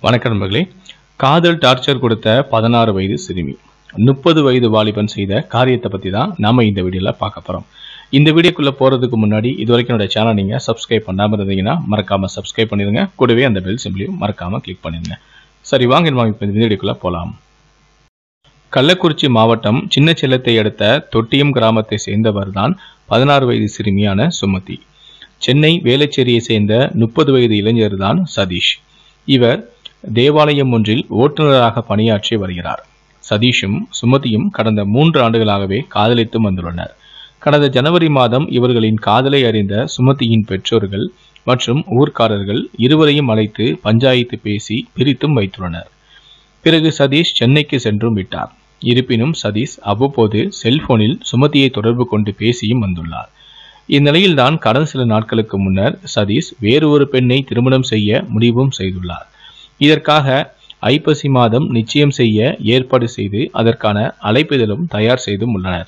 வணக்கம் நண்பர்களே காதல் டார்ச்சர் கொடுத்த பதினாறு வயது சிறுமி முப்பது வயது வாலிபன் செய்த காரியத்தை பற்றி தான் நாம இந்த வீடியோவில் பார்க்க போகிறோம் இந்த வீடியோக்குள்ளே போகிறதுக்கு முன்னாடி இது வரைக்கும் என்னோட சேனல் நீங்கள் சப்ஸ்கிரைப் பண்ணாமல் இருந்தீங்கன்னா மறக்காமல் சப்ஸ்கிரைப் பண்ணிடுங்க கூடவே அந்த பெல் சிம்பிளையும் மறக்காமல் கிளிக் பண்ணிடுங்க சரி வாங்க நம்ம இப்போ இந்த வீடியோக்குள்ளே போகலாம் கள்ளக்குறிச்சி மாவட்டம் சின்ன செல்லத்தை அடுத்த தொட்டியம் கிராமத்தை சேர்ந்தவர் தான் பதினாறு வயது சிறுமியான சுமதி சென்னை வேளச்சேரியை சேர்ந்த முப்பது வயது இளைஞர் தான் சதீஷ் இவர் தேவாலயம் ஒன்றில் ஓட்டுநராக பணியாற்றி வருகிறார் சதீஷும் சுமதியும் கடந்த மூன்று ஆண்டுகளாகவே காதலித்து வந்துள்ளனர் கடந்த ஜனவரி மாதம் இவர்களின் காதலை அறிந்த சுமதியின் பெற்றோர்கள் மற்றும் ஊர்க்காரர்கள் இருவரையும் அழைத்து பஞ்சாயத்து பேசி பிரித்தும் வைத்துள்ளனர் பிறகு சதீஷ் சென்னைக்கு சென்றும் விட்டார் இருப்பினும் சதீஷ் அவ்வப்போது செல்போனில் சுமதியை தொடர்பு கொண்டு பேசியும் வந்துள்ளார் இந்நிலையில்தான் கடந்த சில நாட்களுக்கு முன்னர் சதீஷ் வேறு ஒரு பெண்ணை திருமணம் செய்ய முடிவும் செய்துள்ளார் இதற்காக ஐப்பசி மாதம் நிச்சயம் செய்ய ஏற்பாடு செய்து அதற்கான அழைப்பிதழும் தயார் செய்தும் உள்ளனர்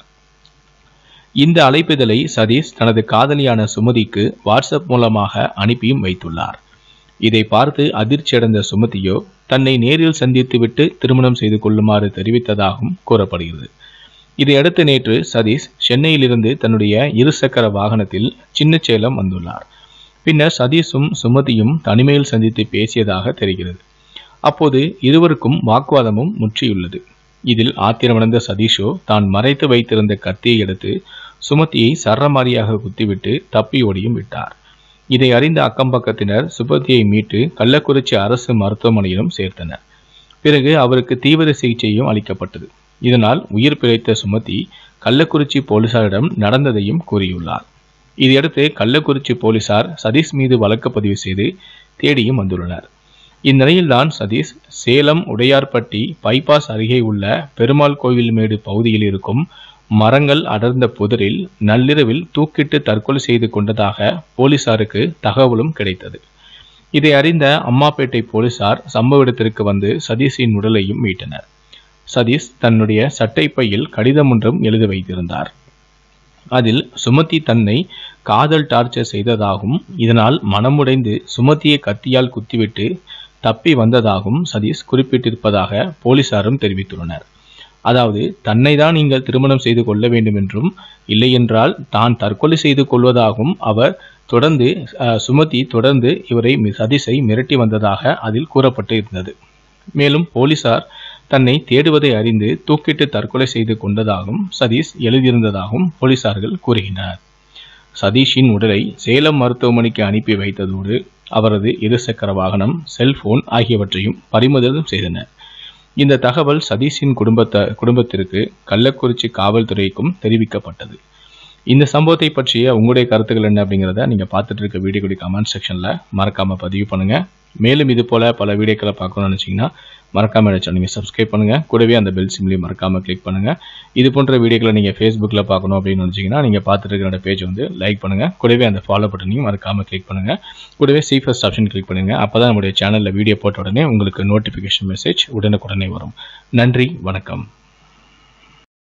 இந்த அழைப்பிதழை சதீஷ் தனது காதலியான சுமதிக்கு வாட்ஸ்அப் மூலமாக அனுப்பியும் வைத்துள்ளார் இதை பார்த்து அதிர்ச்சியடைந்த சுமதியோ தன்னை நேரில் சந்தித்துவிட்டு திருமணம் செய்து கொள்ளுமாறு தெரிவித்ததாகவும் கூறப்படுகிறது இதையடுத்து நேற்று சதீஷ் சென்னையிலிருந்து தன்னுடைய இருசக்கர வாகனத்தில் சின்னச்சேலம் வந்துள்ளார் பின்னர் சதீஷும் சுமதியும் தனிமையில் சந்தித்து பேசியதாக தெரிகிறது அப்போது இருவருக்கும் வாக்குவாதமும் முற்றியுள்ளது இதில் ஆத்திரமடைந்த சதீஷோ தான் மறைத்து வைத்திருந்த கத்தியை எடுத்து சுமதியை சரமாரியாக குத்திவிட்டு தப்பி ஓடியும் விட்டார் இதை அறிந்த அக்கம்பக்கத்தினர் சுமதியை மீட்டு கள்ளக்குறிச்சி அரசு மருத்துவமனையிலும் சேர்த்தனர் பிறகு அவருக்கு தீவிர சிகிச்சையும் அளிக்கப்பட்டது இதனால் உயிர் பிழைத்த சுமதி கள்ளக்குறிச்சி போலீசாரிடம் நடந்ததையும் கூறியுள்ளார் இதையடுத்து கள்ளக்குறிச்சி போலீசார் சதீஷ் மீது வழக்கு பதிவு செய்து தேடியும் வந்துள்ளனர் இந்நிலையில்தான் சதீஷ் சேலம் உடையார்பட்டி பைபாஸ் அருகே உள்ள பெருமாள் கோவில் மேடு பகுதியில் இருக்கும் மரங்கள் அடர்ந்த புதரில் நள்ளிரவில் தூக்கிட்டு தற்கொலை செய்து கொண்டதாக போலீசாருக்கு தகவலும் கிடைத்தது இதை அறிந்த அம்மாப்பேட்டை போலீசார் சம்பவ இடத்திற்கு வந்து சதீஷின் உடலையும் மீட்டனர் சதீஷ் தன்னுடைய சட்டைப்பையில் கடிதம் ஒன்றும் எழுதி வைத்திருந்தார் அதில் சுமதி தன்னை காதல் டார்ச்சர் செய்ததாகவும் இதனால் மனமுடைந்து சுமதியை கத்தியால் குத்திவிட்டு தப்பி வந்ததாகவும் சதீஷ் குறிப்பிட்டிருப்பதாக போலீசாரும் தெரிவித்துள்ளனர் அதாவது தன்னை தான் நீங்கள் திருமணம் செய்து கொள்ள வேண்டும் என்றும் இல்லையென்றால் தான் தற்கொலை செய்து கொள்வதாகவும் அவர் தொடர்ந்து அஹ், சுமதி தொடர்ந்து இவரை மி- சதீஷை மிரட்டி வந்ததாக அதில் கூறப்பட்டு இருந்தது மேலும் போலீசார் தன்னை தேடுவதை அறிந்து தூக்கிட்டு தற்கொலை செய்து கொண்டதாகவும் சதீஷ் எழுதியிருந்ததாகவும் போலீசார்கள் கூறுகின்றனர் சதீஷின் உடலை சேலம் மருத்துவமனைக்கு அனுப்பி வைத்ததோடு அவரது இருசக்கர வாகனம் செல்போன் ஆகியவற்றையும் பறிமுதலும் செய்தனர் இந்த தகவல் சதீஷின் குடும்பத்த குடும்பத்திற்கு கள்ளக்குறிச்சி காவல்துறைக்கும் தெரிவிக்கப்பட்டது இந்த சம்பவத்தை பற்றிய உங்களுடைய கருத்துக்கள் என்ன அப்படிங்கிறத நீங்கள் பார்த்துட்டு இருக்க வீடியோக்குடி கமெண்ட் செக்ஷனில் மறக்காமல் பதிவு பண்ணுங்கள் மேலும் இது போல் பல வீடியோக்களை பார்க்கணும்னு நினச்சிங்கன்னா மறக்காமல் என்ன சேனல் நீங்கள் சப்ஸ்கிரைப் பண்ணுங்கள் கூடவே அந்த பெல் சிம்லையும் மறக்காமல் கிளிக் பண்ணுங்கள் இது போன்ற வீடியோக்களை நீங்கள் ஃபேஸ்புக்கில் பார்க்கணும் அப்படின்னு நினச்சிங்கன்னா நீங்கள் பார்த்துட்டு இருக்கிற பேஜ் வந்து லைக் பண்ணுங்கள் கூடவே அந்த ஃபாலோ பட்டனையும் மறக்காமல் கிளிக் பண்ணுங்கள் கூடவே சி ஃபர்ஸ்ட் ஆப்ஷன் கிளிக் பண்ணுங்கள் அப்போ தான் நம்முடைய சேனலில் வீடியோ போட்ட உடனே உங்களுக்கு நோட்டிஃபிகேஷன் மெசேஜ் உடனுக்குடனே வரும் நன்றி வணக்கம்